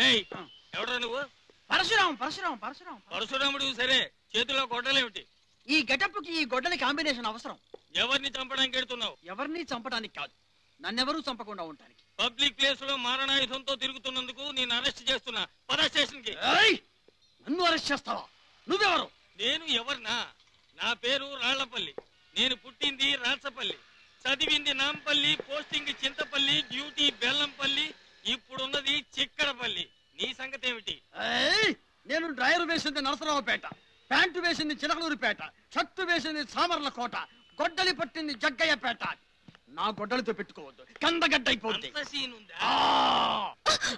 ఏయ్ ఎవడ్రా నువ్వు పరశురాం పరశురాం పరశురాం పరశురాముడు సరే చేతిలో గొడ్డలేమిటి ఈ గెటప్ కి ఈ గొడ్డలి కాంబినేషన్ అవసరం ఎవరిని చంపడానికి ఎడుతున్నావు ఎవరిని చంపడానికి కాదు నన్నెవరూ చంపకుండా ఉండటానికి పబ్లిక్ ప్లేస్ లో మారణాయుధంతో తిరుగుతున్నందుకు నేను అరెస్ట్ చేస్తున్నా పద స్టేషన్ కి ఏయ్! నన్ను అరెస్ట్ చేస్తావా నువ్వెవరు నేను ఎవరినా నా పేరు రాళ్లపల్లి నేను పుట్టింది రాచపల్లి చదివింది నాంపల్లి పోస్టింగ్ చింతపల్లి డ్యూటీ బెల్లంపల్లి ఇప్పుడున్నది చిక్కడపల్లి నీ సంగతి ఏమిటి ఏయ్! నేను డ్రైవర్ వేసింది నరసరావుపేట ప్యాంటు వేసింది చిలకలూరుపేట షర్టు వేసింది సామర్లకోట గొడ్డలి పట్టింది జగ్గయ్యపేట నా గొడ్డలితో పెట్టుకోవద్దు కందగడ్డ అయిపోద్ది అంత సీన్ ఉందా ఆ!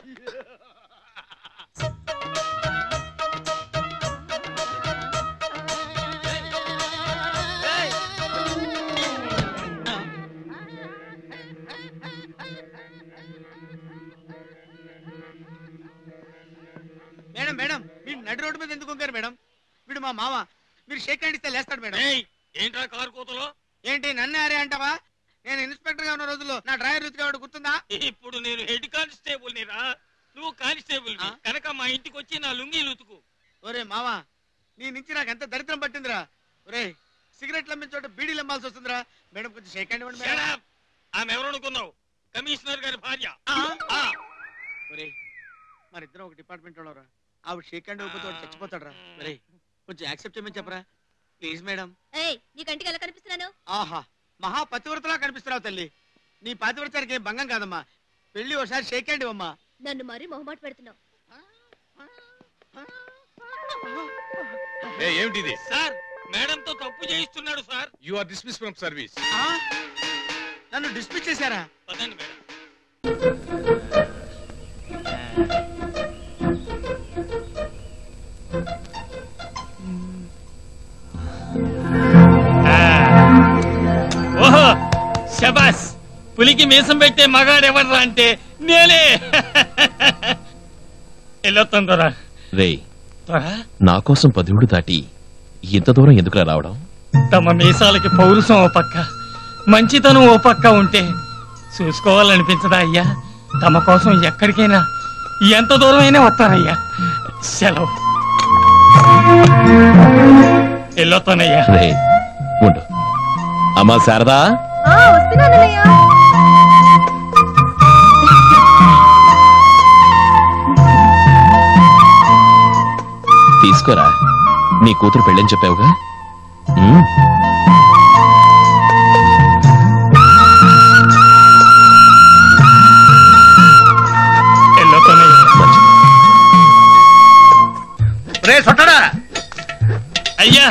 మేడం మేడం మీరు నడి రోడ్డు మీద ఎందుకు వంగారు మేడం వీడు మా మామ మీరు షేక్ హ్యాండ్ ఇస్తే లేస్తాడు మేడం ఏయ్, ఏంట్రా కారు కూతలో ఏంటి నన్నే అరే అంటావా నేను ఇన్స్పెక్టర్ గా ఉన్న రోజుల్లో నా డ్రైవర్ రుచిగా వాడు గుర్తుందా ఇప్పుడు నేను హెడ్ కానిస్టేబుల్ రా నువ్వు కానిస్టేబుల్ ఆ? కనుక మా ఇంటికి వచ్చి నా లుంగీలు ఉతుకు ఒరే మావా నీ నుంచి నాకు ఎంత దరిద్రం పట్టిందిరా ఒరే సిగరెట్లు అమ్మిన చోట బీడీలు అమ్మాల్సి వస్తుందిరా మేడం కొంచెం షేక్ హ్యాండ్ ఇవ్వండి Shut మేడం up! ఆమె ఎవరు అనుకున్నావు కమిషనర్ గారి భార్య ఆ? ఆ, ఒరే మరిద్దరం ఒక డిపార్ట్మెంట్ రా ఆవిడ షేక్ హ్యాండ్ ఇవ్వకపోతే వాడు చచ్చిపోతాడు రా ఒరే కొంచెం యాక్సెప్ట్ చేయమని చెప్పరా ప్లీజ్ మేడం ఏయ్ నీ కంటికి ఎలా కనిపిస్తున్నాను ఆహా మహా పతివ్రతలా కనిపిస్తున్నావు తల్లి నీ పతివ్రతానికి ఏం భంగం కాదమ్మా పెళ్లి ఒకసారి షేక్ హ్యాండ్ ఇవ్వమ్మా నన్ను మరీ మొహమాట పెడుతున్నావు ఏమిటిది సార్ మేడంతో తప్పు చేయిస్తున్నాడు sir you are dismiss from service ఆ? నన్ను డిస్మిస్ చేశారా పదండి మేడం ఓహో శబాస్ పులికి మీసం పెట్టే మగాడెవర్రా అంటే నేనే వెళ్ళొస్తుందరా రే నా కోసం పదివుడు దాటి ఇంత దూరం ఎందుకురా రావడం తమ మీసాలకి పౌరుషం ఓ పక్క మంచితనం ఓ పక్క ఉంటే చూసుకోవాలనిపించదా అయ్యా తమ కోసం ఎక్కడికైనా ఎంత దూరమైనా వస్తారయ్యా సెలవు వెళ్ళొస్తానయ్యా రే ఉండు అమ్మా శారదా వస్తున్నానయ్యా తీసుకోరా నీ కూతురు పెళ్ళని చెప్పావుగా ఉమ్, వెళ్ళొస్తానయ్యా మంచిది. రే సొట్టడా అయ్యా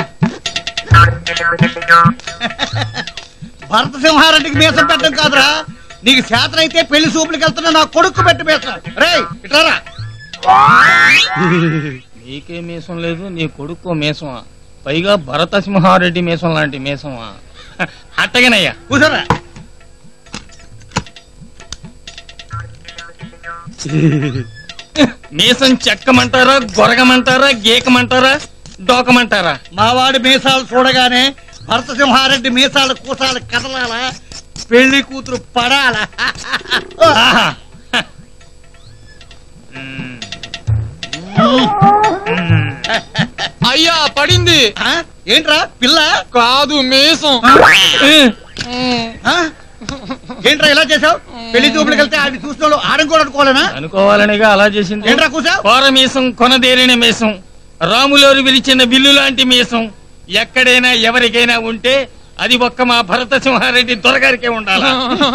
భరత సింహారెడ్డికి మీసం పెట్టడం కాదురా నీకు చేతనైతే పెళ్లి సూపులకు వెళ్తున్నా నా కొడుకు పెట్టి మీసం రే ఇట్లారా నీకే మీసం లేదు నీ కొడుకు మీసమా పైగా భరత సింహారెడ్డి మీసం లాంటి మీసమా అట్టగనయ్యా కూసరా మీసం చెక్కమంటారా గొరగమంటారా గీకమంటారా డోకమంటారా మావాడి మీసాలు చూడగానే భరత సింహారెడ్డి మీసాలు కూసాలు కదలాలా పెళ్లి కూతురు పడాలా ఆహా. మ్మ్. అయ్యా పడింది ఆ? ఏంట్రా పిల్ల కాదు మీసం ఆ? ఏంట్రా ఇలా చేసావు పెళ్లి చూపులకు వెళ్తే ఆడి చూసిన వాళ్ళు ఆడం కూడా అనుకోవాలనా అనుకోవాలనిగా అలా చేసింది ఏంట్రా కూసావు కోర మీసం కొనదేరిన మీసం రాములోరు విరిచిన బిల్లు లాంటి మీసం ఎక్కడైనా ఎవరికైనా ఉంటే అది ఒక్క మా భరత సింహారెడ్డి దొరగారికే ఉండాలా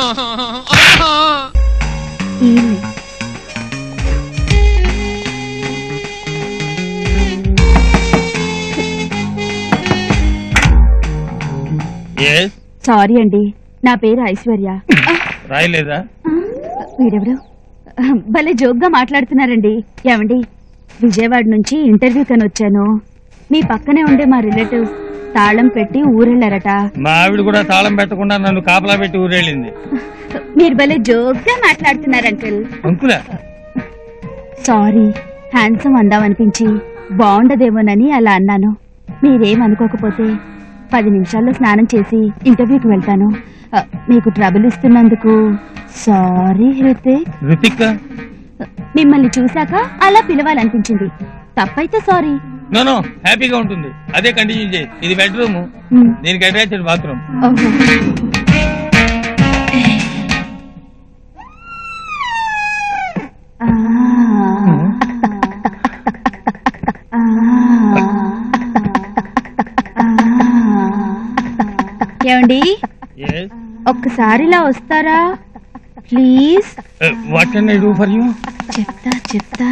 Yes, సారీ అండి నా పేరు ఐశ్వర్య రాయలేదా వీడెవడు భలే జోక్గా మాట్లాడుతున్నారండి ఏమండి విజయవాడ నుంచి ఇంటర్వ్యూ కని వచ్చాను మీ పక్కనే ఉండే మా రిలేటివ్స్ తాళం పెట్టి ఊరెళ్ళారట మా ఆవిడ కూడా తాళం పెట్టకుండా నన్ను కాపలా పెట్టి ఊరేళ్ళింది మీరు భలే జోక్గా మాట్లాడుతున్నారు అంకుల్ అంకులా సారీ హ్యాండ్సమ్ అందామనిపించి బాగుండదేమోనని అలా అన్నాను మీరేమనుకోకపోతే పది నిమిషాల్లో స్నానం చేసి ఇంటర్వ్యూకి వెళ్తాను ఆ, మీకు ట్రబుల్ ఇస్తున్నందుకు సారీ హృతిక్ రుతిక్ మిమ్మల్ని చూశాక అలా పిలవాలనిపించింది తప్పైతే సారీ నో నో హ్యాపీగా ఉంటుంది అదే కంటిన్యూ చేయి ఇది బెడ్రూమ్ మ్, దీనికి అటాచ్డ్ బాత్రూమ్ ఓహో. ఆ. ఆ. ఏమండి ఒక్కసారి ఇలా వస్తారా please what can I do for you చెప్తా చెప్తా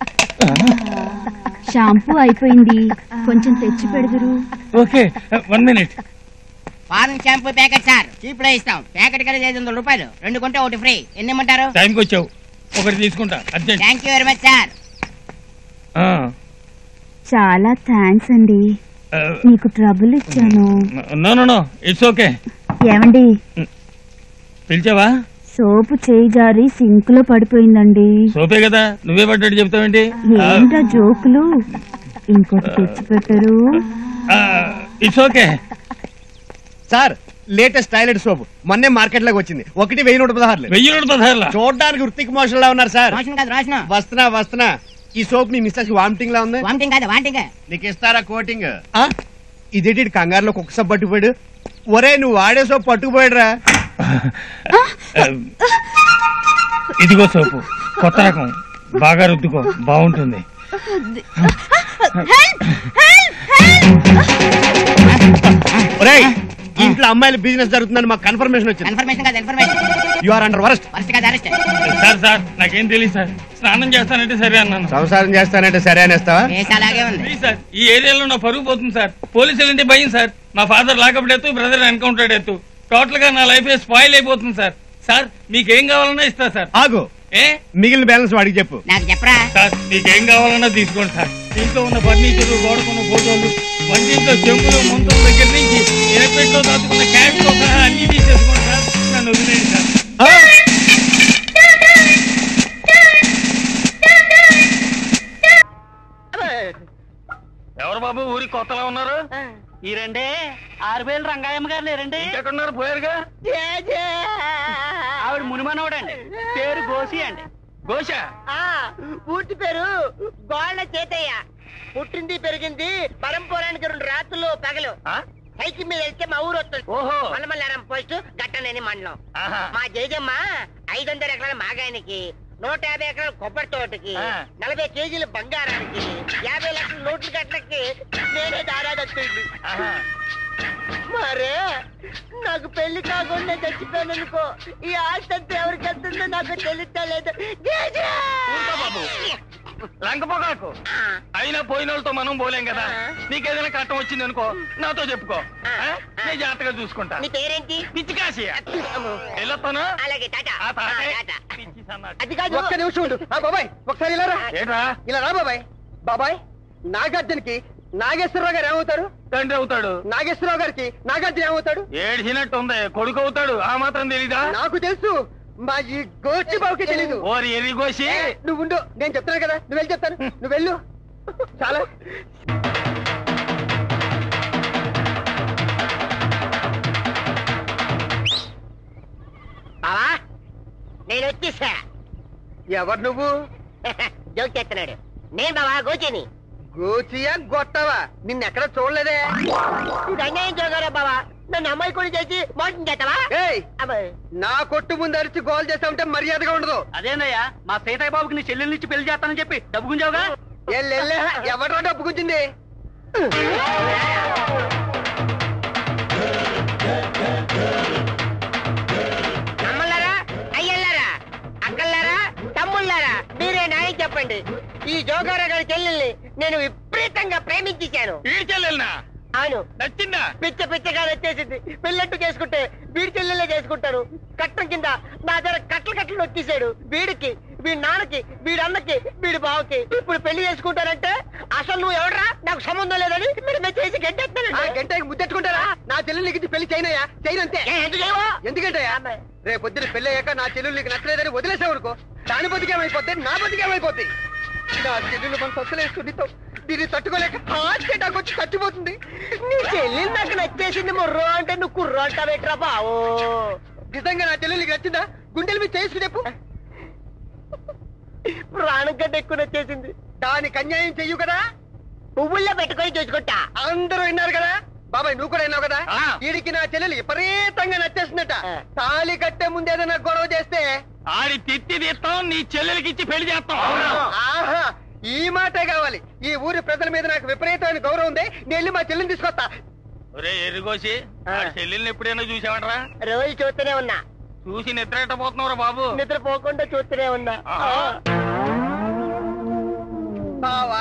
షాంపూ అయిపోయింది కొంచెం తెచ్చి పెడదురు okay one minute foreign shampoo packet sir cheap లో ఇస్తాం ప్యాకెట్ కలిసి ఐదు వందల రూపాయలు రెండు కొంటే ఒకటి ఫ్రీ ఎన్ని ఇమ్మంటారు టైంకి వచ్చావు ఒకటి తీసుకుంటా urgent thank you very much sir చాలా థ్యాంక్స్ అండి మీకు ట్రబుల్ ఇచ్చాను no no no it's okay ఏమండి పిలిచావా సోపు చేయి జారి సింక్ లో పడిపోయిందండి సోపే కదా నువ్వే పడ్డట్టు చెప్తావేంటి ఏంటా జోకులు ఇంకోటి తెచ్చి పెట్టరు it's okay sir latest toilet soap మొన్నే మార్కెట్ లోకి వచ్చింది ఒకటి వెయ్యి నూట పదహారులు వెయ్యి నూట పదహారులా చూడడానికి వృత్తికి మోషన్ లా ఉన్నారు సార్ రోషన్ కాదు రోషన్ వస్తున్నా వస్తున్నా ఈ సోప్ నీ మిస్సెస్ వామిటింగ్ లా ఉంది వామిటింగ్ కాదు వామిటింగ్ నీకు ఇస్తారా కోటింగ్ ఇదేంటి ఈడు కంగారులో కుక్క సోప్ పట్టుకుపోయాడు ఒరే నువ్వు వాడే సోప్ పట్టుకుపోయాడురా ఇదిగో సోపు కొత్త రకం బాగా రుద్దుకో బాగుంటుంది ఒరేయ్ ఇంట్లో అమ్మాయిల బిజినెస్ జరుగుతుందని మాకు కన్ఫర్మేషన్ వచ్చింది కన్ఫర్మేషన్ కాదు information you are under worst first కాదు అరెస్ట్ సార్ సార్ నాకేం తెలియదు సార్ స్నానం చేస్తానంటే సరే అన్నాను సంసారం చేస్తానంటే సరే అనేస్తావా కేసు అలాగే ఉంది ప్లీజ్ సార్ ఈ ఏరియాలో నా పరుగు పోతుంది సార్ పోలీసులు అంటే భయం సార్ మా ఫాదర్ లాకప్ ఎత్తు బ్రదర్ ఎన్కౌంటర్ ఎత్తు టోటల్ గా నా లైఫ్ స్పాయిల్ అయిపోతుంది సార్ సార్ మీకేం కావాలన్నా ఇస్తా సార్ ఆగు ఏ మిగిలిన బ్యాలెన్స్ వాడికి చెప్పు నాకు చెప్పరా సార్ మీకేం కావాలన్నా తీసుకోండి సార్ ఇంట్లో ఉన్న ఫర్నిచర్ గోడకున్న ఫోటోలు వంటింట్లో చెంబులు ముంతల దగ్గర నుంచి ఎయిర్పెట్లో దాచుకున్న క్యాష్ తో సహా అన్ని తీసేసుకోండి సార్ నన్ను వదిలేయండి సార్ ఆ! ఎవరు బాబు ఊరి కొత్తలా ఉన్నారు ఈ రెండే ఆరు వేలు రంగాయమ్మ గారు లేరండి ఎక్కడున్నారు పోయారుగా ఆవిడ మునిమనవడండి పేరు గోసి అండి గోష పూర్తి పేరు గోళ్ళ చేతయ్య పుట్టింది పెరిగింది పరంపురానికి రెండు రాత్రులు పగలు సైకిల్ మీద వెళ్తే మా ఊరు వస్తుంది ఓహో మల్లమల్లారం పోస్ట్ గట్టనేని మండలం ఆహా. మా జయజమ్మ ఐదు వందల ఎకరాల మాగానికి నూట యాభై ఎకరాల కొబ్బరి తోటకి ఆ. నలభై కేజీల బంగారానికి యాభై లక్షల నోట్ల గట్లకి నేనే దారాదత్తుంది ఆహా. మరే నాకు పెళ్లి కాకుండా చచ్చిపోయాననుకో ఈ ఆస్తి అంతా ఎవరికి వస్తుందో నాకు తెలియలేదు ఊరుకో బాబు లంకపోకాకు అయినా పోయిన వాళ్ళతో మనం పోలేం కదా నీకేదైనా కట్టం వచ్చింది అనుకో నాతో చెప్పుకో ఆ? నేను జాగ్రత్తగా చూసుకుంటా నీ పేరేంటి పిచ్చి కాశీ వెళ్ళొస్తాను అలాగే టాటా ఆ తాటే ఆ, టాటా. పిచ్చి సన్నాసి. అది కాదు ఒక్క నిమిషం ఉండు ఆ బాబాయ్ ఒకసారి ఇలా రా ఏంట్రా ఇలా రా బాబాయ్ బాబాయ్ నాగార్జునకి నాగేశ్వరరావు గారు ఏమవుతారు తండ్రి అవుతాడు నాగేశ్వరరావు గారికి నాగార్జున ఏమవుతాడు ఏడ్చినట్టు ఉంది కొడుకు అవుతాడు ఆ మాత్రం తెలీదా నాకు తెలుసు మా ఈ గోచి బాబుకి తెలీదు ఓరి ఎర్రి కోసి ఏ, నువ్వు ఉండు నేను చెప్తాను కదా నువ్వు వెళ్ళి చెప్తాను నువ్వు వెళ్ళు చాలా బావా నేను వచ్చేసా ఎవరు నువ్వు జోక్ చేస్తున్నాడు నేను బావా గోచిని గోచియా గొట్టవా నిన్నెక్కడ చూడలేదే ఇది అన్యాయం జోగారా బావా నన్ను అమ్మాయి కూడా చేసి మోసం చేస్తావా ఏయ్ అబ్బా. నా కొట్టు ముందు అరిచి గోల్ చేస్తా ఉంటే మర్యాదగా ఉండదు అదేనయ్యా మా సీతయ్య బాబుకి నీ చెల్లెల నుంచి పెళ్లి చేస్తానని చెప్పి డబ్బు గుంజావుగా ఎల్లెల్లే ఎవడో డబ్బు గుంజింది అమ్మలారా అయ్యల్లారా అక్కల్లారా తమ్ముళ్ళారా మీరే న్యాయం చెప్పండి ఈ జోగారా గారి చెల్లెల్ని నేను విపరీతంగా ప్రేమించేశాను వీడి చెల్లెల్నా అవును నచ్చిందా పిచ్చ పిచ్చగా వచ్చేసింది పెళ్ళట్టు చేసుకుంటే వీడి చెల్లెళ్ళే చేసుకుంటారు కట్టం కింద నా దగ్గర కట్టలు కట్టలు నొక్కేశాడు వీడికి వీడి నాన్నకి వీడి అన్నకి వీడి బావకి ఇప్పుడు పెళ్లి చేసుకుంటారంటే అసలు నువ్వు ఎవడరా నాకు సంబంధం లేదని మీరు మీరు చేసి ఆ గంటెత్తానండి గంట ముద్దెట్టుకుంటారా నా చెల్లెలు నీకు పెళ్లి చేయనయ్యా చేయనంతే ఏ, ఎందుకు చేయవా? ఎందుకంటయ్యా రేపు పొద్దున పెళ్లి అయ్యాక నా చెల్లెలు నీకు నచ్చలేదని వదిలేసావు అనుకో దాని బతికేమైపోద్ది నా బతికేమైపోద్ది నా చెల్లెలు మన సొత్తలేస్తూ నీతో దీన్ని తట్టుకోలేక హార్ట్ అటాక్ వచ్చి చచ్చిపోతుంది నీ చెల్లెలు నాకు నచ్చేసింది మొర్రో అంటే నువ్వు కుర్రో అంటావేట్రా బావో నిజంగా నా చెల్లెలు నీకు నచ్చిందా గుండెల మీద చేసుకు చెప్పు ప్రాణం కంటే ఎక్కువ నచ్చేసింది దానికి అన్యాయం చెయ్యు కదా పువ్వుల్లో పెట్టుకొని చూసుకుంటా అందరూ విన్నారు కదా బాబాయ్ నువ్వు కూడా విన్నావు కదా ఆ. వీడికి నా చెల్లెలు విపరీతంగా నచ్చేసిందట ఆ. తాళి కట్టే ముందు ఏదైనా గొడవ చేస్తే ఆడి తిత్తి తీస్తాం నీ చెల్లెలకి ఇచ్చి పెళ్లి చేస్తాం ఆహా ఈ మాటే కావాలి ఈ ఊరి ప్రజల మీద నాకు విపరీతమైన గౌరవం ఉంది నేను వెళ్ళి మా చెల్లిని తీసుకొస్తా ఒరే ఎరుగోసి ఆ. ఆ చెల్లెల్ని ఎప్పుడైనా చూసావంటరా రోజు చూస్తూనే ఉన్నా చూసి నిద్ర ఎట్టబోతున్నావురా బాబు నిద్రపోకుండా చూస్తూనే ఉన్నా ఆ. బావా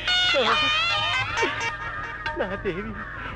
నా దేవి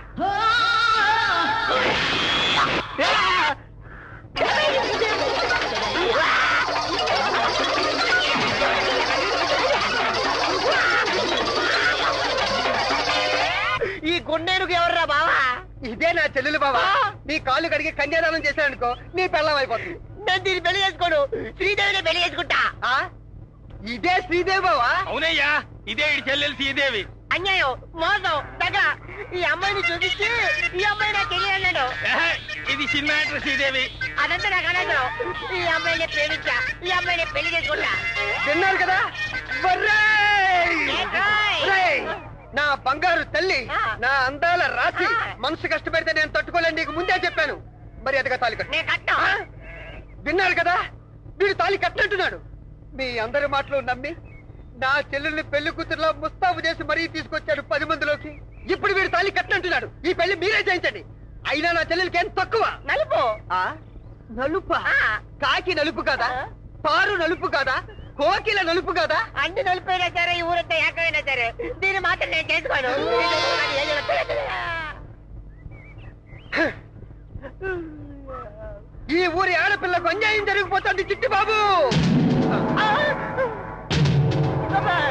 ఈ గుండెనుకు ఎవర్రా బావా ఇదే నా చెల్లెలు బావా నీ కాళ్ళు కడిగి కన్యాదానం చేశాననుకో నీ పెళ్ళం అయిపోతుంది నేను దీన్ని పెళ్లి చేసుకోను శ్రీదేవిని పెళ్లి చేసుకుంటా ఆ? ఇదే శ్రీదేవి బావా అవునయ్యా ఇదే ఈ చెల్లెలు శ్రీదేవి అన్యాయం మోసం దగ్గ ఈ అమ్మాయిని చూపించి ఈ అమ్మాయి నాకు తెలియన్నాడు ఏహే, ఇది సినిమా యాక్టర్ శ్రీదేవి అదంతా నాకు అనవసరం ఈ అమ్మాయిని ప్రేమించా ఈ అమ్మాయిని పెళ్లి చేసుకుంటా విన్నారు కదా ఒర్రేయ్! ఏయ్! ఒరేయ్! నా బంగారు తల్లి ఆ. నా అందాల రాశి ఆ. మనసు కష్టపెడితే నేను తట్టుకోలేను నీకు ముందే చెప్పాను మరి అదిగా తాలి కట్టు నేను కట్టను ఆ? విన్నారు కదా వీడు తాలి కట్టినట్టున్నాడు మీ అందరి మాటలు నమ్మి నా చెల్లెల్ని పెళ్లి కూతురులో ముస్తాబు చేసి మరీ తీసుకొచ్చాడు పది మందిలోకి ఇప్పుడు వీడు తాలి కట్టినట్టున్నాడు ఈ పెళ్లి మీరే చేయించండి అయినా నా చెల్లెలకి ఏం తక్కువ నలుపు ఆ? నలుపా ఆ. కాకి నలుపు కాదా ఆ. పారు నలుపు కాదా కోకిల నలుపు కాదా అన్ని నలిపోయినా సరే ఈ ఊరంతా ఏకమైనా సరే దీన్ని మాత్రం నేను చేసుకోను అది ఏదో తెలియదు. ఈ ఊరి ఆడపిల్లకు అన్యాయం జరిగిపోతుంది చిట్టి బాబు ఆ! అబ్బా!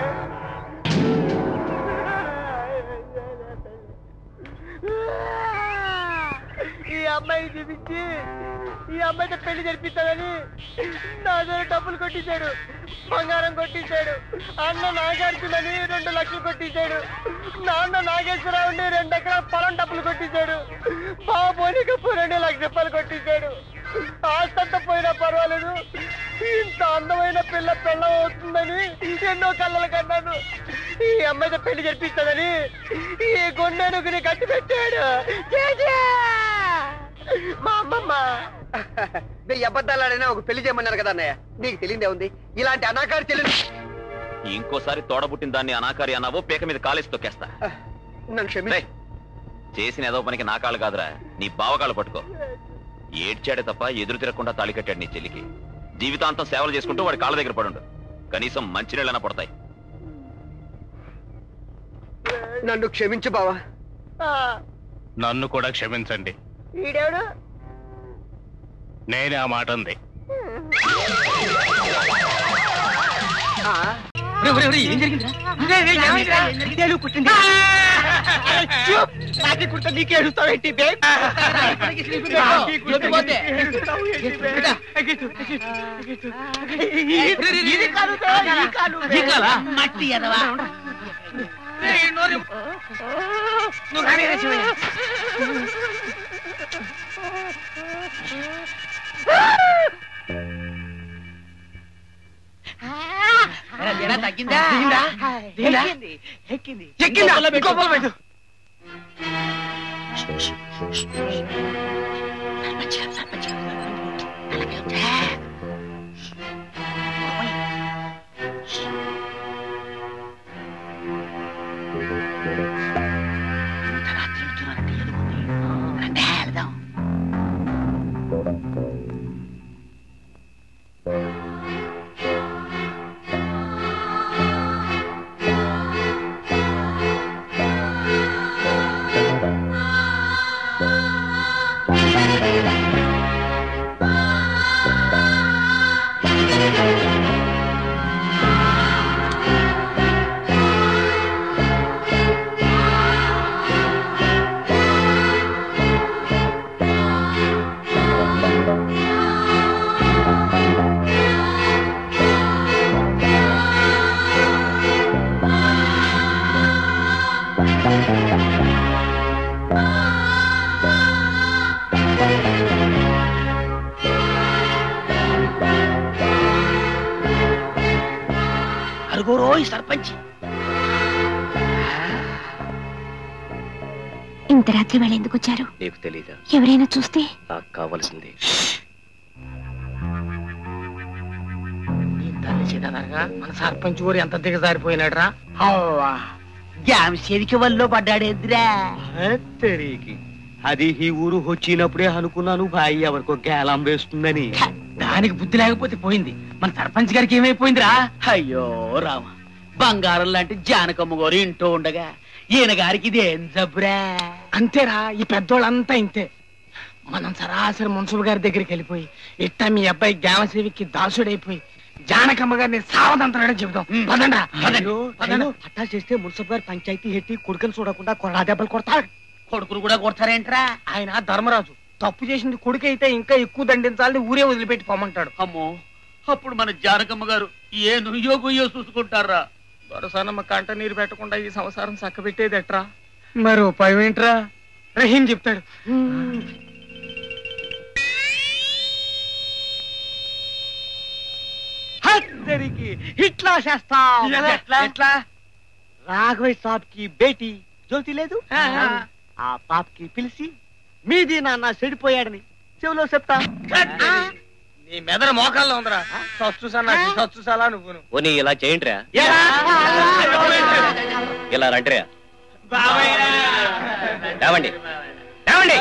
ఈ అమ్మాయిని చూపించి ఈ అమ్మాయితో పెళ్లి జరిపిస్తానని నా దగ్గర డబ్బులు కొట్టించాడు బంగారం కొట్టించాడు అన్న నాగార్జునని రెండు లక్షలు కొట్టించాడు నాన్న నాగేశ్వరరావుని రెండు ఎకరాల పొలం డబ్బులు కొట్టించాడు బావ పోనీకప్పు రెండు లక్ష రూపాయలు కొట్టించాడు ఆస్తంతా పోయినా పర్వాలేదు ఇంత అందమైన పిల్ల పిల్ల అవుతుందని ఎన్నో కళ్ళలు కన్నాను ఈ అమ్మాయితో పెళ్లి జరిపిస్తానని ఈ గుండెనుగుని కట్టి పెట్టాడు చేజా! మా అమ్మమ్మ వెయ్యి అబద్ధాలాడైనా ఒక పెళ్లి చేయమన్నారు కదా అన్నయ్య నీకు తెలియదే ఉంది ఇలాంటి అనాకారి చెల్లెలు ఇంకోసారి తోడబుట్టిన దాన్ని అనాకారి అన్నావో పీక మీద కాలేసి తొక్కేస్తా నన్ను క్షమి రేయ్, చేసిన ఏదో పనికి నా కాళ్ళు కాదురా నీ బావకాళ్ళు పట్టుకో ఏడ్చాడే తప్ప ఎదురు తిరగకుండా తాళి కట్టాడు నీ చెల్లికి జీవితాంతం సేవలు చేసుకుంటూ వాడి కాళ్ళ దగ్గర పడుండు కనీసం మంచినీళ్ళైనా పడతాయి నన్ను క్షమించు బావా ఆ, నన్ను కూడా క్షమించండి ఈడెవడు నేనే ఆ మాట ఉంది నాకి కుర్త నీకే ఏడుస్తావేంటి బేబ్ ఇది కాదు సార్, ఈ కాలు బేబ్. మట్టి ఎదవా నువ్వు కానీ రే శివయ్య. తగ్గిందా ఎక్కింది ఎక్కింది ఎక్కిందా? ఇంకో పొలం పెట్టు. ఆ అడుగురో ఈ సర్పంచ్ ఇంత రాత్రి వేళ ఎందుకు వచ్చారు నీకు తెలీదా ఎవరైనా చూస్తే నాకు కావాల్సింది తల్లి సీతానరగా మన సర్పంచ్ ఊరు ఎంత దిగజారిపోయినాడు రా అవ్వా గ్యామ్ చెవికి వల్లో పడ్డాడేద్రా తెరీకి అది ఈ ఊరు వచ్చినప్పుడే అనుకున్నాను భాయి ఎవరికో గేలం వేస్తుందని దానికి బుద్ధి లేకపోతే పోయింది మన సర్పంచ్ గారికి ఏమైపోయిందిరా అయ్యో రామ బంగారం లాంటి జానకమ్మ గారు ఇంటూ ఉండగా ఈయన గారికి ఇదేం జబ్బురా అంతేరా ఈ పెద్దోళ్ళంతా ఇంతే మనం సరాసరి మున్సిపల్ గారి దగ్గరికి వెళ్ళిపోయి ఇట్ట మీ అబ్బాయి గ్యామసేవికి దాసుడైపోయి జానకమ్మ గారిని సావదంతరాడని చెబుదాం పదండ్రా, పదండి, పదండి. అట్టా చేస్తే మున్సబ్ గారు పంచాయతీ ఎట్టి కొడుకులు చూడకుండా కొరడా దెబ్బలు కొడతారు కొడుకులు కూడా కొడతారేంట్రా ఆయన ధర్మరాజు తప్పు చేసింది కొడుకు అయితే ఇంకా ఎక్కువ దండించాలని ఊరే వదిలిపెట్టి పొమ్మంటాడు అమ్మో అప్పుడు మన జానకమ్మ గారు ఏ నుయ్యో గుయ్యో చూసుకుంటారా దొరసానమ్మ కంట నీరు పెట్టకుండా ఈ సంసారం చక్కబెట్టేది ఎట్రా మరి ఉపాయం ఏంట్రా రహీం చెప్తాడు అందరికి ఇట్లా చేస్తాం ఎలా? ఎట్లా? ఎట్లా రాఘవయ్య సాబ్ కి బేటీ జ్యోతి లేదు ఆ. ఆ పాప కి పిలిచి మీది నాన్న చెడిపోయాడని చెవిలో చెప్తా నీ మెదడు మోకాల్లో ఉందిరా సచ్చు సన్నా సచ్చు సలా నువ్వును పోనీ ఇలా చేయండిరా ఇలా రండిరా లేవండి లేవండి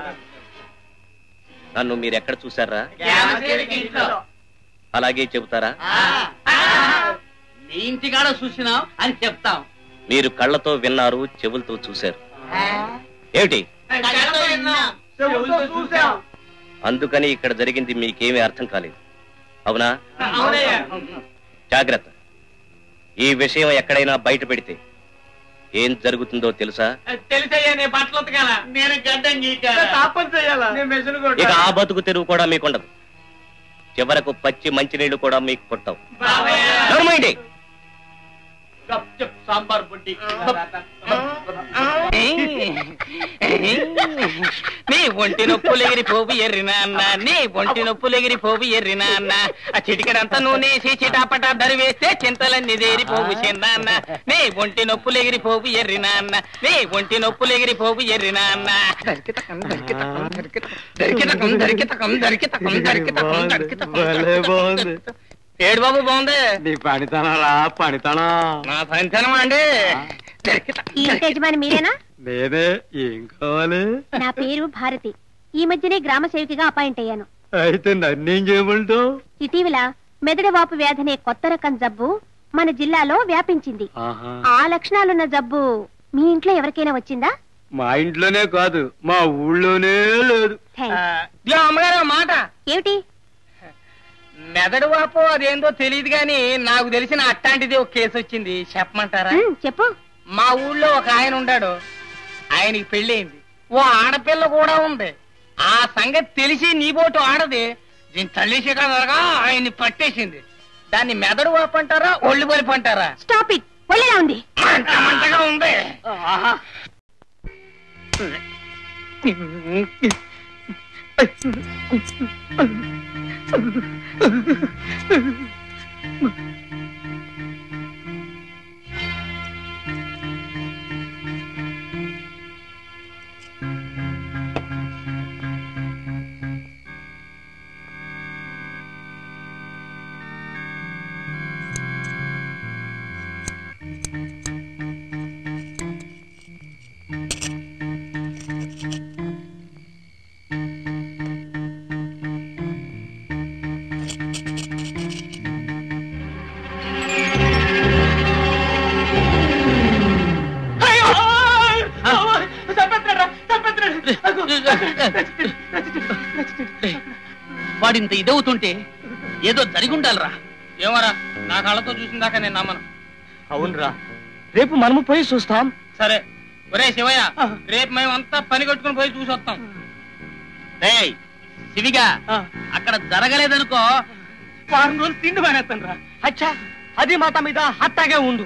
నన్ను మీరు ఎక్కడ చూసారా అలాగే చెబుతారా నీ ఇంటికాడ చూసినాం అని చెప్తాం మీరు కళ్ళతో విన్నారు చెవులతో చూశారు ఏమిటి అందుకని ఇక్కడ జరిగింది మీకేమీ అర్థం కాలేదు అవునా జాగ్రత్త ఈ విషయం ఎక్కడైనా బయట పెడితే ఏం జరుగుతుందో తెలుసా తెలిసయ్యా నేను బట్టలు ఉతకాల నేను గడ్డం తాపం చేయాలా నేను మెషిన్ ఇక ఆ బతుకు తెరువు కూడా మీకుండదు చివరకు పచ్చి మంచినీళ్లు కూడా మీకు కొట్టవు నోర్మైండి సాంబార్ బుడ్డి నీ ఒంటి నొప్పులు ఎగిరిపోవు ఎర్రినా అన్న నీ ఒంటి నొప్పులు ఎగిరిపోవు ఎర్రినా అన్న ఆ చిటికడంతా నూనెసి చిటాపటా దరివేస్తే చింతలన్నీ దేరిపోవు చిన్న అన్న నీ ఒంటి నొప్పులు ఎగిరిపోవు ఎర్రినా అన్న నీ ఒంటి నొప్పులు ఎగిరిపోవు ఎర్రినా అన్న దరికితకం, దరికితకం, దరికితకం, దరికితకం, దరికితకం, దరికితకం, దరికితకం, దరికితకం, భలే బాగుంది. ఏడు బాబు బాగుంది నీ పనితనం రా పనితనం నా పంచనం అండి ఈ ఇంటి యజమాని మీరేనా నేనే ఏం కావాలి నా పేరు భారతి ఈ మధ్యనే గ్రామ సేవకిగా అపాయింట్ అయ్యాను అయితే నన్నేం చేయమంటావు ఇటీవల మెదడువాపు వ్యాధి అనే కొత్త రకం జబ్బు మన జిల్లాలో వ్యాపించింది ఆ లక్షణాలున్న జబ్బు మీ ఇంట్లో ఎవరికైనా వచ్చిందా మా ఇంట్లోనే కాదు మా ఊళ్ళోనే లేదు థాంక్స్. అమ్మగారు మాట ఏమిటి మెదడు వాపు అదేందో తెలియదు గాని నాకు తెలిసిన అట్టాంటిది ఒక కేసు వచ్చింది చెప్పమంటారా ఉమ్, చెప్పు మా ఊళ్ళో ఒక ఆయన ఉన్నాడు ఆయనకి పెళ్ళయింది ఓ ఆడపిల్ల కూడా ఉంది ఆ సంగతి తెలిసి నీ బోటు ఆడది దీని తల్లి శిఖరగా ఆయన్ని పట్టేసింది దాన్ని మెదడు వాపు అంటారా ఒళ్ళు బలిపు అంటారా స్టాప్ ఇట్ ఒళ్ళేలా ఉంది మంట మంటగా ఉంది వాడింత ఇదవుతుంటే ఏదో జరిగి ఉండాలిరా ఏమరా నా కళ్ళతో చూసిన దాకా నేను నమ్మను అవునరా రేపు మనము పోయి చూస్తాం సరే ఒరే శివయ్య రేపు మేమంతా పని కట్టుకుని పోయి చూసి వస్తాం డేయ్ శివిగా అక్కడ జరగలేదనుకో వారం రోజులు తిండి మానేస్తాను రా అచ్చా అది మాట మీద అట్టాగే ఉండు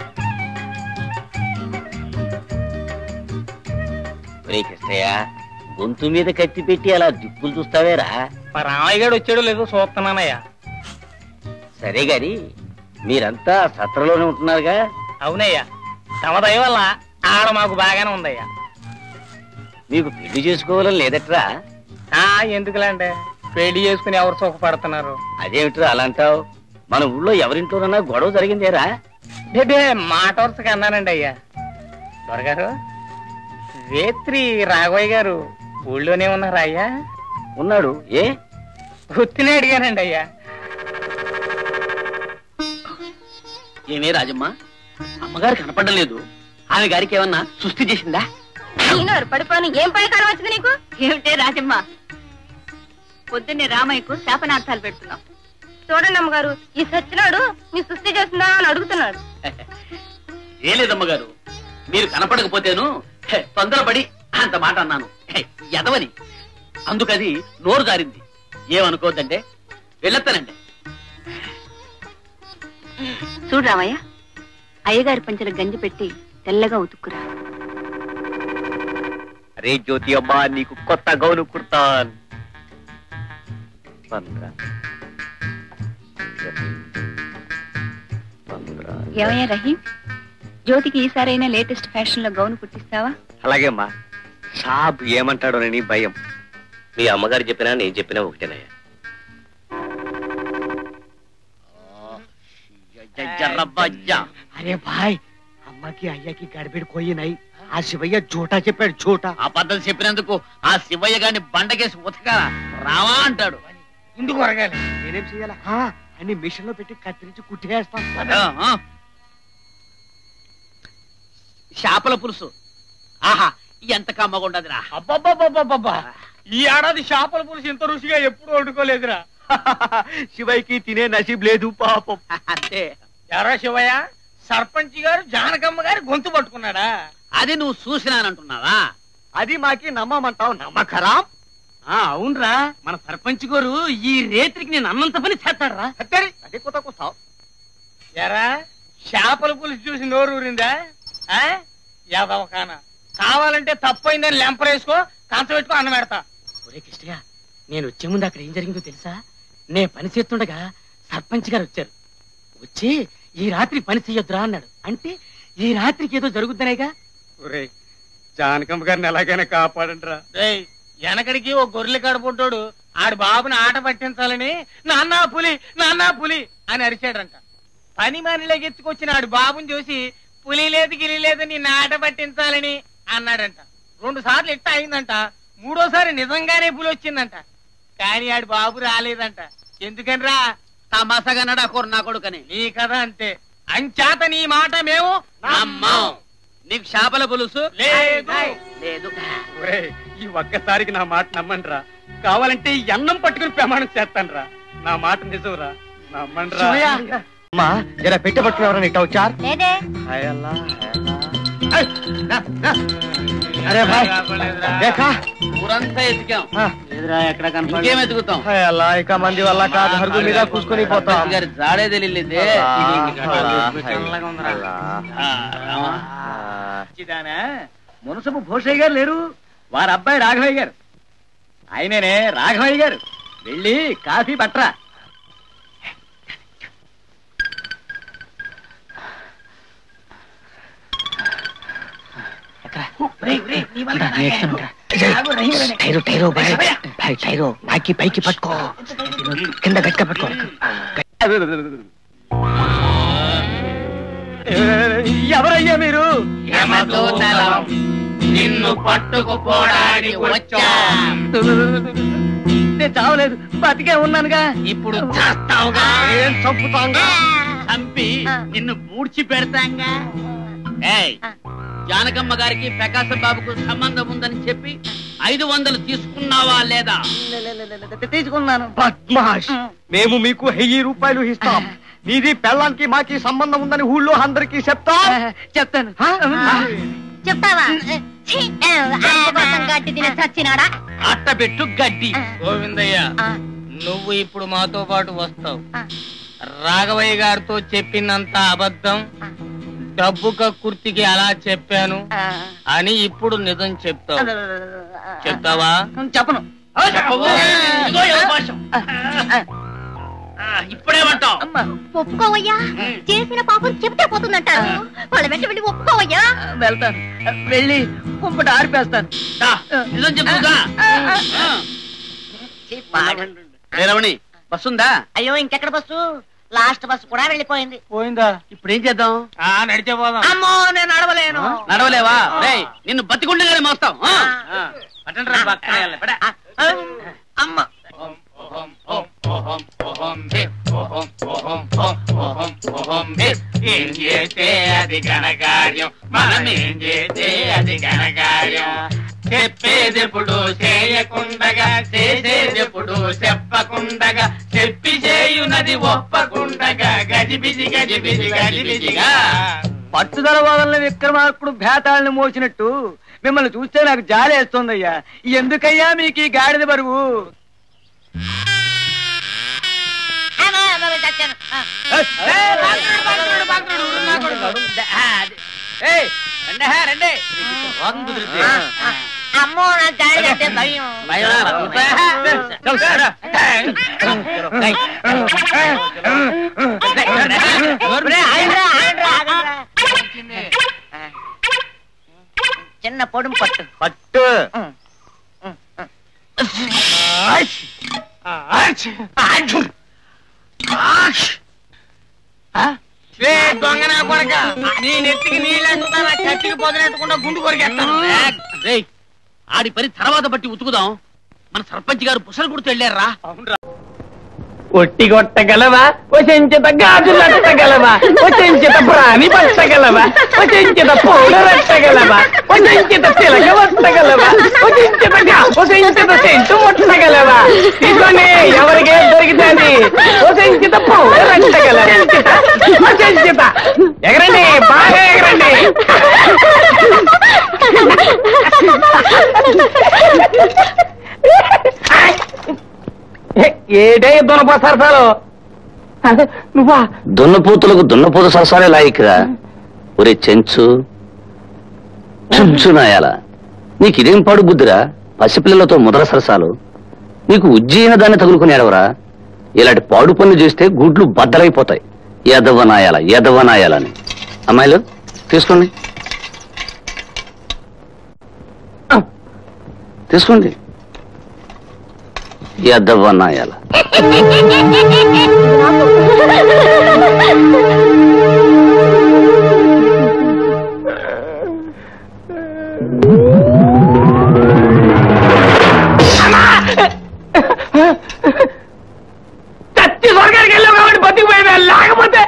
ఒరే కిష్టయ్య గొంతు మీద కత్తి పెట్టి అలా దిక్కులు చూస్తావేరా మా రామయ్య గారు వచ్చాడో లేదో చూస్తున్నానయ్యా సరే గాని మీరంతా సత్రలోనే ఉంటున్నారుగా అవునయ్యా తమ దయ వల్ల ఆడ మాకు బాగానే ఉందయ్యా మీకు పెళ్లి చేసుకోవాలని లేదట్రా ఆ ఎందుకులేండి పెళ్లి చేసుకుని ఎవరు సుఖపడుతున్నారు అదేమిట్రా అలా అంటావు మన ఊళ్ళో ఎవరింట్లోనన్నా గొడవ జరిగిందేరా బేబే మాట వరుసగా అన్నానండి అయ్యా దొరగారు రేత్రి రాఘవయ్య గారు ఊళ్ళోనే ఉన్నారా అయ్యా ఉన్నాడు ఏ గుర్తునే అడిగానండి అయ్యా ఏమే రాజమ్మ అమ్మగారు కనపడడం లేదు ఆమె గారికి ఏమన్నా సుస్థి చేసిందా ఈయనోరు పడిపోను ఏం పైకారం వచ్చింది నీకు ఏమిటే రాజమ్మ పొద్దున్నే రామయ్యకు శాపనార్థాలు పెడుతున్నాం చూడండి అమ్మగారు ఈ సచ్చినాడు మీ సుస్థి చేస్తుందా అని అడుగుతున్నాడు ఏ లేదమ్మగారు మీరు కనపడకపోతేను హె, తొందరపడి అంత మాట అన్నాను హె, ఎదవని అందుకది నోరు జారింది ఏమనుకోవద్దంటే వెళ్ళొస్తానండి చూడు రామయ్య అయ్యగారి పంచల గంజి పెట్టి తెల్లగా ఉతుక్కురా అరే జ్యోతి అమ్మా నీకు కొత్త గౌను కుర్తాన్ పంద్రా పంద్రా ఏమయ్యా రహీం జ్యోతికి ఈసారైనా లేటెస్ట్ ఫ్యాషన్ లో గౌను కుట్టిస్తావా అలాగే అమ్మా సాబ్ ఏమంటాడోనని భయం మీ అమ్మగారు చెప్పినా నేను చెప్పినా ఒకటేనయ్యా అరే భాయ్ అమ్మకి అయ్యకి గడిబిడి కొయ్యినాయి ఆ శివయ్య జోటా చెప్పాడు జోటా ఆ పద్ధతి చెప్పినందుకు ఆ శివయ్య గారిని బండకేసి ఉతక రావా అంటాడు ఇందుకు వరగాలి నేనేం చెయ్యాలా ఆ, అన్ని మిషన్ లో పెట్టి కత్తిరించి కుట్టేస్తాం చేపల పులుసు ఆహా ఎంత కమ్మగుండదురా అబ్బబ్బబ్బబ్బబ్బా ఈ ఏడాది చేపల పులుసు ఇంత రుచిగా ఎప్పుడు వండుకోలేదురా శివయ్యకి తినే నసీబ్ లేదు పాపం అంతే ఎరా శివయ్య సర్పంచ్ గారు జానకమ్మ గారి గొంతు పట్టుకున్నాడా అది నువ్వు చూసినానంటున్నావా అది మాకి నమ్మమంటావు నమ్మకరా ఆ అవునరా మన సర్పంచ్ గారు ఈ రేత్రికి నేను అన్నంత పని చేస్తాడరా అదే కొత్త కొత్త ఎరా చేపల పులుసు చూసి నోరు ఊరిందా ఆ? యాదవ కాన కావాలంటే తప్పైందని లెంపరేసుకో కంచ పెట్టుకో అన్నం పెడతా ఒరే కృష్ణయ్య నేను వచ్చే ముందు అక్కడ ఏం జరిగిందో తెలుసా నే పని చేస్తుండగా సర్పంచ్ గారు వచ్చారు వచ్చి ఈ రాత్రి పని చెయ్యొద్దురా అన్నాడు అంటే ఈ రాత్రికి ఏదో జరుగుద్దనేగా ఒరేయ్ జానకమ్మ గారిని ఎలాగైనా కాపాడండి రా వెనకడికి ఓ గొర్రెల కడపడ్డాడు ఆడి బాబుని ఆట పట్టించాలని నాన్నా పులి నాన్నా పులి అని అరిచాడంట పని మనిలోకి ఎత్తుకొచ్చిన ఆడి బాబుని చూసి పులి లేదు గిలి లేదు నిన్ను ఆట పట్టించాలని అన్నాడంట రెండు సార్లు ఇట్ట అయిందంట మూడోసారి నిజంగానే పులి వచ్చిందంట కానీ ఆడి బాబు రాలేదంట ఎందుకని రా తమాసగా కూర నా కొడుకని నీ కథ అంతే అంచాత నీ మాట మేము నమ్మం. నీకు చేపల పులుసు లేదు లేదు ఒరేయ్, ఈ ఒక్కసారికి నా మాట నమ్మండిరా కావాలంటే ఈ అన్నం పట్టుకుని ప్రమాణం చేస్తానురా నా మాట నిజంరా నమ్మండిరా అమ్మా జర పెట్టె పట్టుకుని ఎవరైనా ఇట్లా వచ్చారు లేదే అరే భాయ్ దేఖా ఊరంతా ఎతికాం ఆ. ఎదురా ఎక్కడ ఇంకేం ఎతుకుతాం హాయ్ అల్లా ఇక మంది వల్ల కాదు హరుగు మీద కూసుకొని పోతాం గారి జాడే తెలియలేదే మునసపు భూషయ్య గారు లేరు వారి అబ్బాయి రాఘవయ్య గారు ఆయననే రాఘవయ్య గారు వెళ్ళి కాఫీ పట్రా tyre tyre boy boy tyre నాకి పైకి పట్టుకో కింద గట్టిగా పట్టుకో ఎవరయ్యా మీరు నిన్ను పట్టుకుపోవడానికి వచ్చాం నేను చావలేదు బతికే ఉన్నానుగా ఇప్పుడు చేస్తావుగా ఏం చంపుతాంగా చంపి నిన్ను పూడ్చి పెడతాంగా ఏయ్ జానకమ్మ గారికి ప్రకాశం బాబుకు సంబంధం ఉందని చెప్పి ఐదు వందలు తీసుకున్నావా లేదా తీసుకున్నాను బద్మాష్ మేము మీకు వెయ్యి రూపాయలు ఇస్తాం మీది పెళ్ళానికి మాకి సంబంధం ఉందని ఊళ్ళో అందరికి చెప్తాం చెప్తాను చెప్తావా ఛీ, అందుకోసం గడ్డి తిని చచ్చినాడా అట్ట పెట్టు గడ్డి గోవిందయ్య ఆ, నువ్వు ఇప్పుడు మాతో పాటు వస్తావు ఆ. రాఘవయ్య గారితో చెప్పినంత అబద్ధం డబ్బు కక్కుర్తికి అలా చెప్పాను అని ఇప్పుడు నిజం చెప్తావు చెప్తావా చెప్పను చెప్పవు. ఇదిగో ఈ అవకాశం. ఇప్పుడేమంటావు ఒప్పుకోవయ్యా చేసిన పాపం చెబితే పోతుందంటారు వాళ్ళ వెంట వెళ్ళి ఒప్పుకోవయ్యా వెళ్తాను వెళ్ళి కుంపట ఆరిపేస్తాను నిజం చెప్పుగా రమణి బస్సు ఉందా అయ్యో ఇంకెక్కడ బస్సు లాస్ట్ బస్సు కూడా వెళ్ళిపోయింది పోయిందా ఇప్పుడు ఏం చేద్దాం నడిచే పోదాం అమ్మో నేను నడవలేను నడవలేవా రేయ్ నిన్ను బతికుండగానే మోస్తాం ఆ? అమ్మ ఏం చేస్తే అది ఘనకార్యం మనం ఏం చేస్తే అది ఘనకార్యం చెప్పేదెప్పుడు చేయకుండగా చేసేదెప్పుడు చెప్పకుండగా చెప్పి చేయునది ఒప్పకుండగా గజిబిజి గజిబిజి గజిబిజిగా పట్టుదల వదలని విక్రమార్కుడు భేతాళని మోసినట్టు మిమ్మల్ని చూస్తే నాకు జాలి వేస్తోందయ్యా ఎందుకయ్యా మీకు ఈ గాడిద బరువు అమ్మో, అమ్మో, చచ్చాను. ఆ. ఏయ్, రండి, హే, రండి. ఆ, ఆ. అమ్మో నా గాడి అంటే భయం చల్, రా. ఏయ్. ఒరేయ్, ఆగండ్రా, ఆగండ్రా, ఆగండ్రా. చిన్న పొడుము పట్టు పట్టు రే దొంగనా కొడక నీ నెత్తికి నీళ్ళు అంటున్నా కత్తికి పొదనెట్టకుండా గుండు కొరికేస్తాను రేయ్ ఆడి పని తర్వాత బట్టి ఉతుకుదాం మన సర్పంచ్ గారు పుసలు కొడుతూ వెళ్ళారా ఒట్టి కొట్టగలవా వసించిత గాజులట్టగలవా వసించిత ప్రాణి పట్టగలవా వసించిత పూలు రట్టగలవా వసించిత తిలక వట్టగలవా వసించిత వసించిత సెంటు ముట్టగలవా తీసుకొని ఎవరికే దొరికితుంది వసించిత పూలు రట్టగలవా వసించిత ఎగరండి బాగా ఎగరండి ఏటే దునప సరసాలు నువ్వా దున్నపోతులకు దున్నపోత సరసాలే లాయిక్రా ఒరే చెంచు చెంచు నాయాల నీకు ఇదేం పాడు బుద్ధిరా పసిపిల్లలతో ముదర సరసాలు నీకు ఉజ్జయిన దాన్ని తగులుకుని ఎడవరా ఇలాంటి పాడు పనులు చేస్తే గుడ్లు బద్దలైపోతాయి ఎదవ నాయాల ఎదవ నాయాలని అమ్మాయిలు తీసుకోండి తీసుకోండి ఎదవ నాయాల చచ్చి స్వర్గానికి వెళ్ళావు కాబట్టి బతికిపోయావే లేకపోతే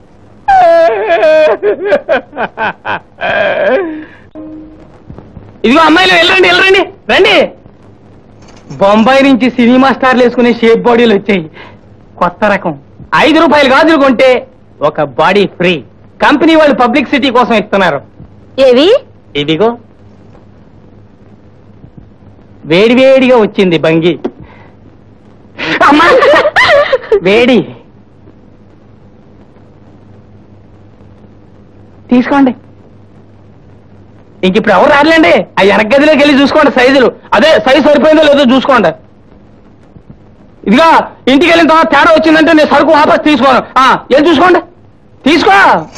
ఇదిగో అమ్మాయిలు వెళ్ళండి వెళ్ళండి రండి బొంబాయి నుంచి సినిమా స్టార్లు వేసుకునే షేప్ బాడీలు వచ్చాయి కొత్త రకం ఐదు రూపాయలు గాజులు కొంటే ఒక బాడీ ఫ్రీ కంపెనీ వాళ్ళు పబ్లిక్ సిటీ కోసం ఇస్తున్నారు ఏవి ఇదిగో వేడివేడిగా వచ్చింది బంగి అమ్మా వేడి తీసుకోండి ఇంక ఇప్పుడు ఎవరు రారులేండి ఆ వెనక గదిలోకి వెళ్ళి చూసుకోండి సైజులు అదే సైజు సరిపోయిందో లేదో చూసుకోండి ఇదిగా ఇంటికి వెళ్ళిన తర్వాత తేడా వచ్చిందంటే నేను సరుకు వాపస్ తీసుకోను ఆ, వెళ్ళి చూసుకోండి తీసుకో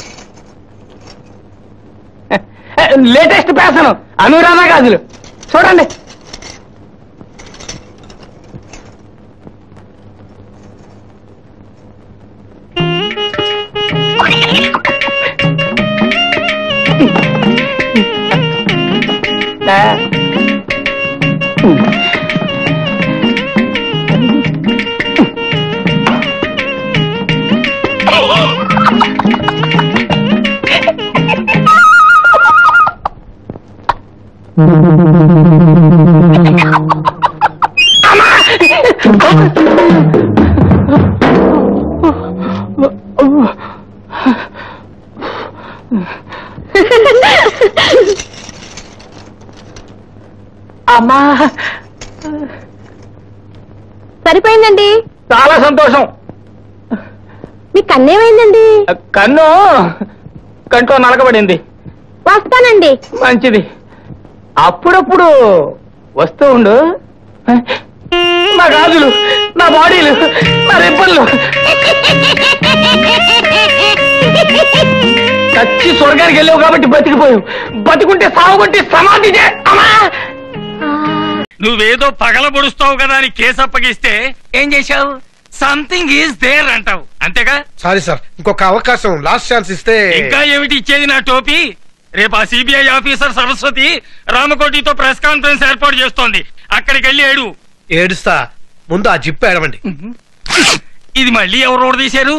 లేటెస్ట్ ఫ్యాషన్ అనురాధ గాజులు చూడండి అమ్మా సరిపోయిందండి చాలా సంతోషం మీ కన్నేమైందండి కన్ను కంట్లో నలకబడింది వస్తానండి మంచిది అప్పుడప్పుడు వస్తూ ఉండు నా గాజులు నా బాడీలు నా రిబ్బన్లు చచ్చి స్వర్గానికి వెళ్ళావు కాబట్టి బతికిపోయావు బతికుంటే సాగుకుంటే సమాధి చే అమ్మా! నువ్వేదో పగల పొడుస్తావు కదా అని కేసు అప్పగిస్తే ఏం చేశావు సంథింగ్ ఈజ్ దేర్ అంటావు అంతేగా సారీ సార్ ఇంకొక అవకాశం లాస్ట్ ఛాన్స్ ఇస్తే ఇంకా ఏమిటి ఇచ్చేది నా టోపీ రేపు ఆ సిబిఐ ఆఫీసర్ సరస్వతి రామకోటితో ప్రెస్ కాన్ఫరెన్స్ ఏర్పాటు చేస్తోంది అక్కడికి వెళ్ళి ఏడు ఏడుస్తా ముందు ఆ జిప్ ఏడవండి ఇది మళ్ళీ ఎవరు రోడ్ తీశారు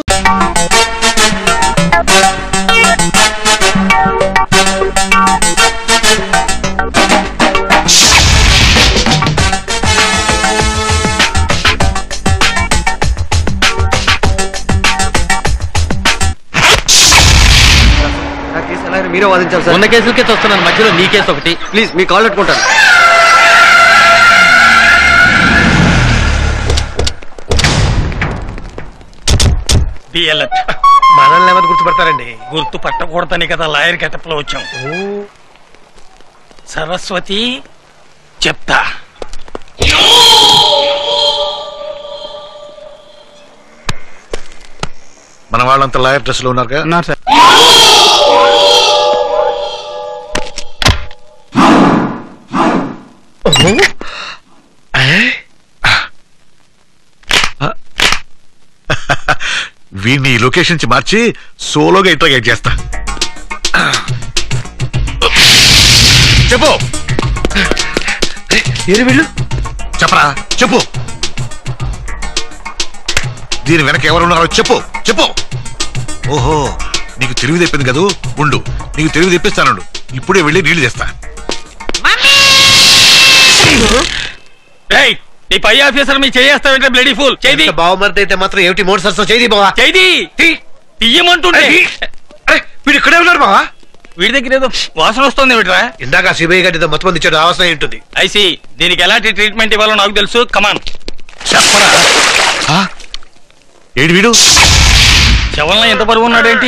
మీరే వాదించాలి సార్ ఉన్న కేసులకే వస్తున్నాను మధ్యలో నీ కేసు ఒకటి ప్లీజ్ మీ కాల్ పెట్టుకుంటాను డిఎల్ఎఫ్ మనల్ని ఎవరు గుర్తుపడతారండి గుర్తు పట్టకూడదని కదా లాయర్ గెటప్ లో వచ్చాం సరస్వతి చెప్తా మన వాళ్ళంతా లాయర్ డ్రెస్ లో ఉన్నారు సార్ వీడిని ఈ లొకేషన్ నుంచి మార్చి సోలోగా ఇంటర్గేట్ చేస్తా చెప్పు ఏరు వీళ్ళు చెప్పరా చెప్పు దీని వెనక ఎవరున్నారో చెప్పు చెప్పు ఓహో నీకు తెలివి తెప్పింది కదూ ఉండు నీకు తెలివి తెప్పిస్తానుండు ఇప్పుడే వెళ్ళి నీళ్లు తెస్తా రేయ్ ఈ పై ఆఫీసర్ మీ చేయేస్తావంటే బ్లడీ ఫుల్ చేది బావమరిది అయితే మాత్రం ఏమిటి మూడు సరస్సు చేయి బావా చేది తీయమంటుండే వీడు ఇక్కడే ఉన్నారు బావా వీడి దగ్గర ఏదో వాసన వస్తుంది వీడిరా ఇందాక సిబిఐ గారి మొత్తం మంది ఇచ్చాడు అవసరం ఏంటుంది ఐసి దీనికి ఎలాంటి ట్రీట్మెంట్ ఇవ్వాలో నాకు తెలుసు కమాన్ ఏడు వీడు శవంలో ఎంత బరువు ఉన్నాడేంటి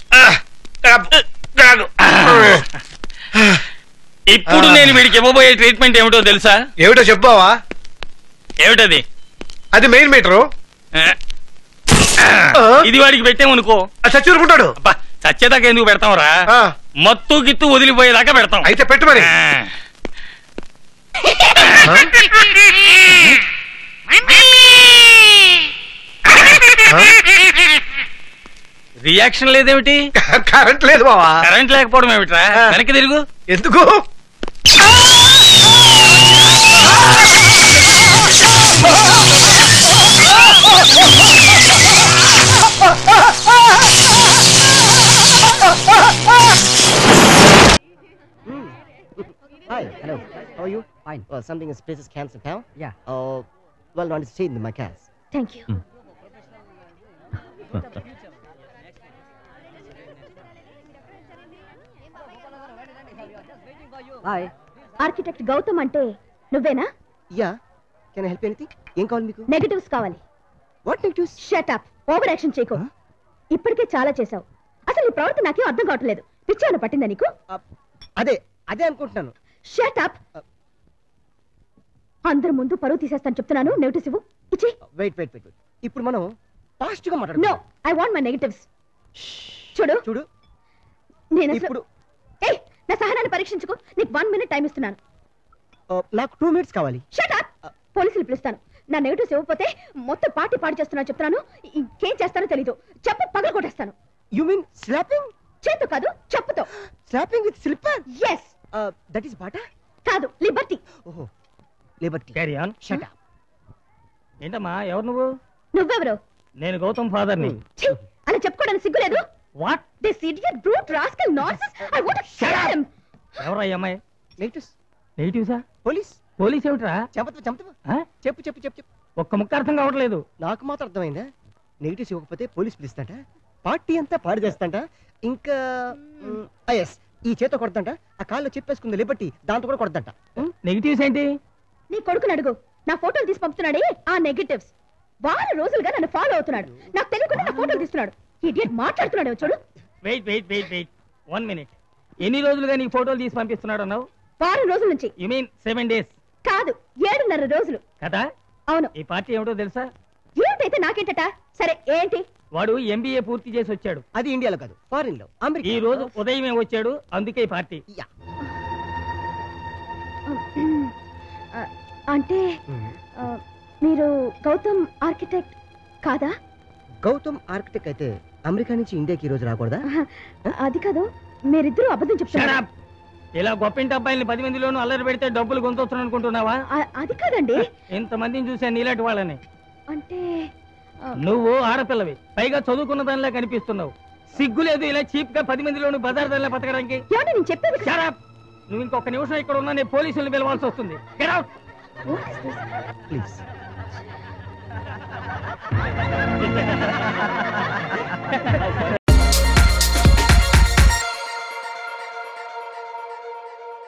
ఇప్పుడు నేను వీడికి ఇవ్వబోయే ట్రీట్మెంట్ ఏమిటో తెలుసా ఏమిటో చెప్పావా ఏమిటది అది మెయిన్ మీటరు ఇది వాడికి పెట్టామనుకో చచ్చూరుకుంటాడు చచ్చేదాకా ఎందుకు పెడతాం రా మత్తు గిత్తు వదిలిపోయేదాకా పెడతాం అయితే పెట్టు మరి రియాక్షన్ లేదేమిటి కరెంట్ లేదు బావా కరెంట్ లేకపోవడం ఏమిట్రా వెనక్కి తిరుగు ఎందుకు Hi, hello. How are you? Fine. Well, something is space is cancer now. Yeah. Uh, well, not stay in my cars. Thank you hi architect Gautam అంటే నువ్వేనా yeah can I help anything ఏం కావాలి మీకు నెగటివ్స్ కావాలి what negatives shut up over action చేయకు ఇప్పటికే చాలా చేశావు అసలు నీ ప్రవర్తన నాకేం అర్థం కావట్లేదు పిచ్చి పట్టిందా నీకు అదే అదే అనుకుంటున్నాను షట్ అప్ అందరి ముందు పరువు తీసేస్తాను చెప్తున్నాను నెగటివ్స్ ఇవ్వు ఇచ్చి వెయిట్ వెయిట్ వెయిట్ ఇప్పుడు మనం ఫాస్ట్ గా నో మాట్లాడుకుందాం ఐ వాంట్ మై నెగటివ్స్ చూడు చూడు నేను ఇప్పుడు ఏయ్ నా సహనాన్ని పరీక్షించుకో నీకు వన్ మినిట్ టైం ఇస్తున్నాను uh, నాకు టూ మినిట్స్ కావాలి షట్ అప్ పోలీసులు పిలుస్తాను నా నెగటివ్స్ ఇవ్వకపోతే మొత్తం పార్టీ పాడు చేస్తున్నా చెప్తున్నాను ఇంకేం చేస్తానో తెలీదు చెప్పు పగల కొట్టేస్తాను యు మీన్ స్లాపింగ్ చేతు కాదు చెప్పుతో slapping with slipper yes that is Bata కాదు లిబర్టీ ఓహో Liberty carry on shut up ఏంటమ్మా ఎవరు నువ్వు నువ్వెవరు నేను గౌతమ్ ఫాదర్ ని ఛీ, అలా చెప్పుకోవడానికి సిగ్గులేదు what this idiot brute rascal nonsense I want to shut him ఎవరా ఈ అమ్మాయి నెగటివ్స్ నెగిటివ్సా పోలీస్ పోలీస్ ఏమిట్రా చెంపతు చెంపతు ఆ? చెప్పు చెప్పు చెప్పు చెప్పు ఒక్క ముక్క అర్థం కావట్లేదు నాకు మాత్రం అర్థమైందా నెగిటివ్స్ ఇవ్వకపోతే పోలీస్ పిలుస్తాంట పార్టీ అంతా పాడు చేస్తాంట ఇంకా ఎస్ ఈ చేత కొడతంట ఆ కాల్లో చెప్పేసుకుంది లిబర్టీ దాంతో కూడా కొడతంట నెగిటివ్స్ ఏంటి నీ కొడుకుని అడుగు నా ఫోటోలు తీసి పంపుతున్నాడే ఆ నెగటివ్స్ వారం రోజులుగా నన్ను ఫాలో అవుతున్నాడు నాకు తెలియకుండా నా ఫోటోలు తీస్తున్నాడు ఇడియట్ మాట్లాడుతున్నాడు చూడు wait wait wait wait one minute ఎన్ని రోజులుగా నీకు ఫోటోలు తీసి పంపిస్తున్నాడు అన్నావు వారం రోజుల నుంచి యు మీన్ సెవెన్ డేస్ కాదు ఏడున్నర రోజులు కదా అవును ఈ పార్టీ ఏమిటో తెలుసా ఏమిటైతే నాకేంటట సరే ఏంటి వాడు ఎంబీఏ పూర్తి చేసి వచ్చాడు అది ఇండియాలో కాదు ఫారిన్ లో అమెరికా ఈ రోజు ఉదయమే వచ్చాడు అందుకే ఈ పార్టీ ఆ, అంటే ఆ, మీరు గౌతమ్ ఆర్కిటెక్ట్ కాదా గౌతమ్ ఆర్కిటెక్ట్ అయితే అమెరికా నుంచి ఇండియాకి ఈ రోజు రాకూడదా ఆహా, అది కాదు మీరిద్దరూ అబద్ధం చెప్తున్నారు ఇలా గొప్పింటి అబ్బాయిని పది మందిలోనూ అల్లరి పెడితే డబ్బులు గొంతొస్తున్నాను అనుకుంటున్నావా ఆ- అది కాదండి ఇంతమందిని చూశాను నీలాంటి వాళ్ళని అంటే ఆ, నువ్వు ఆడపిల్లవి పైగా చదువుకున్న దానిలా కనిపిస్తున్నావు సిగ్గు లేదు ఇలా చీప్ గా పది మందిలోనూ బజార్ దానిలా బతకడానికి ఏమండి నేను చెప్పేది Shut up! నువ్వు ఇంకొక నిమిషం ఇక్కడ ఉన్నా నేను పోలీసులు పిలవాల్సి వస్తుంది Get out! ప్లీజ్